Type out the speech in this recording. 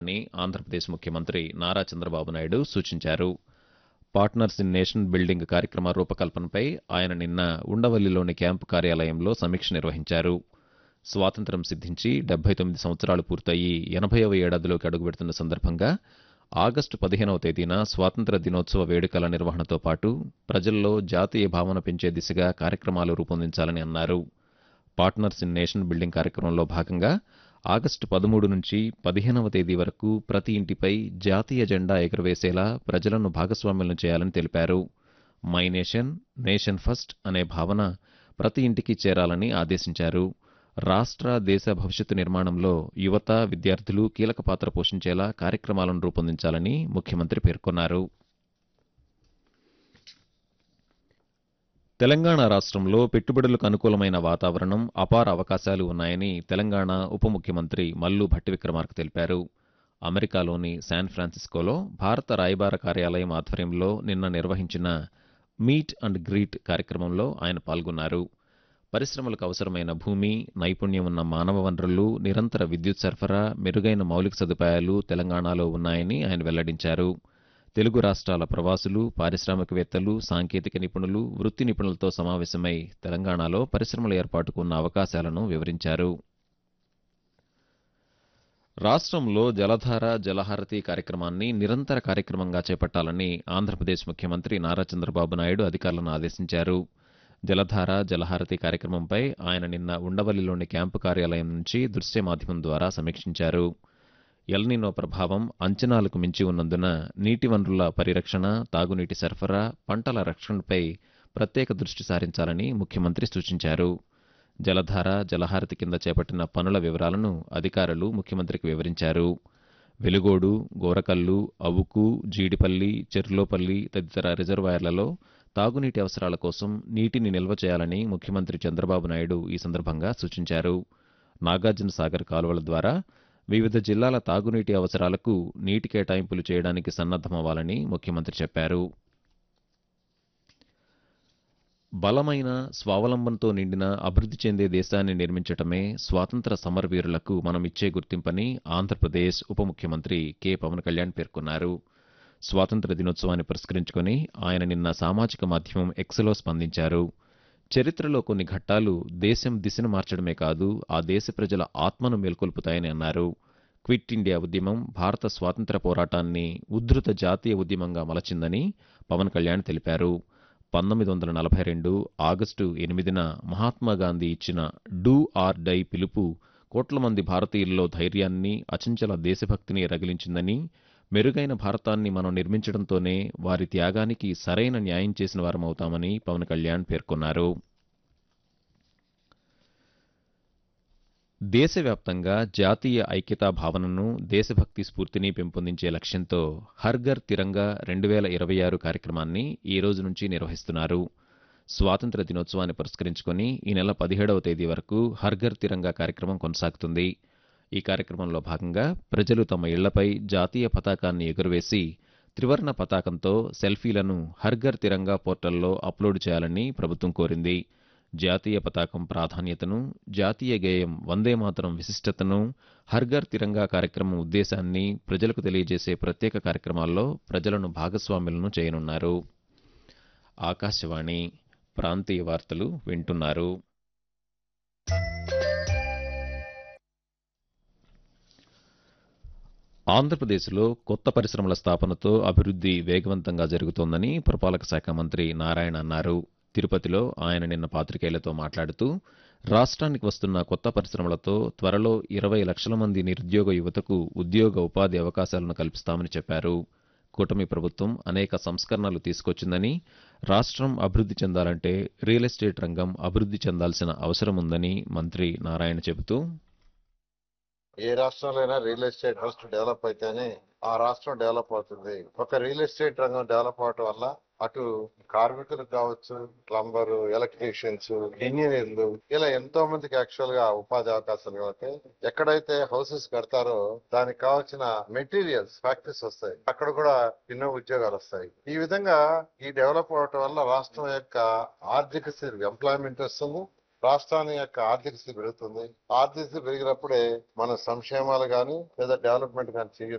అని ఆంధ్రప్రదేశ్ ముఖ్యమంత్రి నారా చంద్రబాబు నాయుడు సూచించారు పార్ట్నర్స్ ఇన్ నేషన్ బిల్డింగ్ కార్యక్రమ రూపకల్పనపై ఆయన నిన్న ఉండవల్లిలోని క్యాంపు కార్యాలయంలో సమీక్ష నిర్వహించారు స్వాతంత్ర్యం సిద్ధించి డెబ్బై తొమ్మిది సంవత్సరాలు పూర్తయి ఎనభైవ ఏడాదిలోకి అడుగుపెడుతున్న సందర్భంగా ఆగస్టు పదిహేనవ తేదీన స్వాతంత్ర దినోత్సవ వేడుకల నిర్వహణతో పాటు ప్రజల్లో జాతీయ భావన పెంచే దిశగా కార్యక్రమాలు రూపొందించాలని అన్నారు పార్ట్నర్స్ ఇన్ నేషన్ బిల్డింగ్ కార్యక్రమంలో భాగంగా ఆగస్టు పదమూడు నుంచి పదిహేనవ తేదీ వరకు ప్రతి ఇంటిపై జాతీయ జెండా ఎగురవేసేలా ప్రజలను భాగస్వామ్యులను చేయాలని తెలిపారు మై నేషన్ నేషన్ ఫస్ట్ అనే భావన ప్రతి ఇంటికి చేరాలని ఆదేశించారు రాష్ట్ర దేశ భవిష్యత్తు నిర్మాణంలో యువత విద్యార్థులు కీలక పాత్ర పోషించేలా కార్యక్రమాలను రూపొందించాలని ముఖ్యమంత్రి పేర్కొన్నారు తెలంగాణ రాష్ట్రంలో పెట్టుబడులకు అనుకూలమైన వాతావరణం అపార అవకాశాలు ఉన్నాయని తెలంగాణ ఉప ముఖ్యమంత్రి మల్లు భట్టి విక్రమార్క తెలిపారు అమెరికాలోని శాన్ ఫ్రాన్సిస్కోలో భారత రాయబార కార్యాలయం ఆధ్వర్యంలో నిన్న నిర్వహించిన మీట్ అండ్ గ్రీట్ కార్యక్రమంలో ఆయన పాల్గొన్నారు పరిశ్రమలకు అవసరమైన భూమి నైపుణ్యం ఉన్న మానవ వనరులు నిరంతర విద్యుత్ సరఫరా మెరుగైన మౌలిక సదుపాయాలు తెలంగాణలో ఉన్నాయని ఆయన వెల్లడించారు తెలుగు రాష్ట్రాల ప్రవాసులు పారిశ్రామికవేత్తలు సాంకేతిక నిపుణులు వృత్తి నిపుణులతో సమావేశమై తెలంగాణలో పరిశ్రమల ఏర్పాటుకు ఉన్న అవకాశాలను వివరించారు రాష్ట్రంలో జలధార జలహారతి కార్యక్రమాన్ని నిరంతర కార్యక్రమంగా చేపట్టాలని ఆంధ్రప్రదేశ్ ముఖ్యమంత్రి నారా చంద్రబాబు నాయుడు అధికారులను ఆదేశించారు జలధార జలహారతి కార్యక్రమంపై ఆయన నిన్న ఉండవల్లిలోని క్యాంపు కార్యాలయం నుంచి దృశ్య మాధ్యమం ద్వారా సమీక్షించారు ఎల్నినో ప్రభావం అంచనాలకు మించి ఉన్నందున నీటి వనరుల పరిరక్షణ తాగునీటి సరఫరా పంటల రక్షణపై ప్రత్యేక దృష్టి సారించాలని ముఖ్యమంత్రి సూచించారు జలధార జలహారతి కింద చేపట్టిన పనుల వివరాలను అధికారులు ముఖ్యమంత్రికి వివరించారు వెలుగోడు గోరకల్లు అవుకు జీడిపల్లి చెర్లోపల్లి తదితర రిజర్వాయర్లలో తాగునీటి అవసరాల కోసం నీటిని నిల్వ చేయాలని ముఖ్యమంత్రి చంద్రబాబు నాయుడు ఈ సందర్భంగా సూచించారు నాగార్జున సాగర్ కాలువల ద్వారా వివిధ జిల్లాల తాగునీటి అవసరాలకు నీటి కేటాయింపులు చేయడానికి సన్నద్దమవ్వాలని ముఖ్యమంత్రి చెప్పారు బలమైన స్వావలంబనతో నిండిన అభివృద్ధి చెందే దేశాన్ని నిర్మించటమే స్వాతంత్ర సమరవీరులకు మనం ఇచ్చే గుర్తింపని ఆంధ్రప్రదేశ్ ఉప ముఖ్యమంత్రి కె పవన్ కళ్యాణ్ పేర్కొన్నారు స్వాతంత్ర దినోత్సవాన్ని పురస్కరించుకొని ఆయన నిన్న సామాజిక మాధ్యమం ఎక్స్లో స్పందించారు చరిత్రలో కొన్ని ఘట్టాలు దేశం దిశను మార్చడమే కాదు ఆ దేశ ప్రజల ఆత్మను మేల్కొల్పుతాయని అన్నారు క్విట్ ఇండియా ఉద్యమం భారత స్వాతంత్ర పోరాటాన్ని ఉద్ధృత జాతీయ ఉద్యమంగా మలచిందని పవన్ కళ్యాణ్ తెలిపారు పంతొమ్మిది వందల నలభై రెండు ఆగస్టు ఎనిమిదిన మహాత్మా గాంధీ ఇచ్చిన డూ ఆర్ డై పిలుపు కోట్ల మంది భారతీయుల్లో ధైర్యాన్ని అచంచల దేశభక్తిని రగిలించిందని మెరుగైన భారతాన్ని మనం నిర్మించడంతోనే వారి త్యాగానికి సరైన న్యాయం చేసిన వారమవుతామని పవన్ కళ్యాణ్ పేర్కొన్నారు దేశవ్యాప్తంగా జాతీయ ఐక్యతా భావనను దేశభక్తి స్ఫూర్తిని పెంపొందించే లక్ష్యంతో హర్ఘర్ తిరంగా రెండు వేల ఇరవై ఆరు కార్యక్రమాన్ని ఈ రోజు నుంచి నిర్వహిస్తున్నారు స్వాతంత్ర దినోత్సవాన్ని పురస్కరించుకొని ఈ నెల పదిహేడవ తేదీ వరకు హర్ఘర్ తిరంగా కార్యక్రమం కొనసాగుతుంది ఈ కార్యక్రమంలో భాగంగా ప్రజలు తమ ఇళ్లపై జాతీయ పతాకాన్ని ఎగురవేసి త్రివర్ణ పతాకంతో సెల్ఫీలను హర్ఘర్ తిరంగా పోర్టల్లో అప్లోడ్ చేయాలని ప్రభుత్వం కోరింది జాతీయ పతాకం ప్రాధాన్యతను జాతీయ గేయం వందే మాతరం విశిష్టతను హర్ఘర్ తిరంగా కార్యక్రమం ఉద్దేశాన్ని ప్రజలకు తెలియజేసే ప్రత్యేక కార్యక్రమాల్లో ప్రజలను భాగస్వాములను చేయనున్నారు ఆకాశవాణి ప్రాంతీయ వార్తలు వింటున్నారు ఆంధ్రప్రదేశ్లో కొత్త పరిశ్రమల స్థాపనతో అభివృద్ధి వేగవంతంగా జరుగుతోందని పురపాలక శాఖ మంత్రి నారాయణ అన్నారు తిరుపతిలో ఆయన నిన్న పాత్రికేయులతో మాట్లాడుతూ రాష్ట్రానికి వస్తున్న కొత్త పరిశ్రమలతో త్వరలో ఇరవై లక్షల మంది నిరుద్యోగ యువతకు ఉద్యోగ ఉపాధి అవకాశాలను కల్పిస్తామని చెప్పారు కూటమి ప్రభుత్వం అనేక సంస్కరణలు తీసుకొచ్చిందని రాష్ట్రం అభివృద్ధి చెందాలంటే రియల్ ఎస్టేట్ రంగం అభివృద్ధి చెందాల్సిన అవసరం ఉందని మంత్రి నారాయణ చెబుతూ ఏ రాష్ట్రంలో అయినా రియల్ ఎస్టేట్ ఫస్ట్ డెవలప్ అయితేనే ఆ రాష్ట్రం డెవలప్ అవుతుంది ఒక రియల్ ఎస్టేట్ రంగం డెవలప్ అవటం వల్ల అటు కార్మికులకు కావచ్చు ప్లంబర్ ఎలక్ట్రీషియన్స్ ఇంజనీర్లు ఇలా ఎంతో మందికి యాక్చువల్ గా ఉపాధి అవకాశాలు కలుగుతాయి ఎక్కడైతే హౌసెస్ కడతారో దానికి కావాల్సిన మెటీరియల్స్ ఫ్యాక్టరీస్ వస్తాయి అక్కడ కూడా ఎన్నో ఉద్యోగాలు వస్తాయి ఈ విధంగా ఈ డెవలప్ అవటం వల్ల రాష్ట్రం యొక్క ఆర్థిక స్థితి ఎంప్లాయ్మెంట్ వస్తుంది రాష్ట్రాన్ని యొక్క ఆర్థిక స్థితి పెరుగుతుంది ఆర్థిక స్థితి పెరిగినప్పుడే మన సంక్షేమాలు గాని లేదా డెవలప్మెంట్ కానీ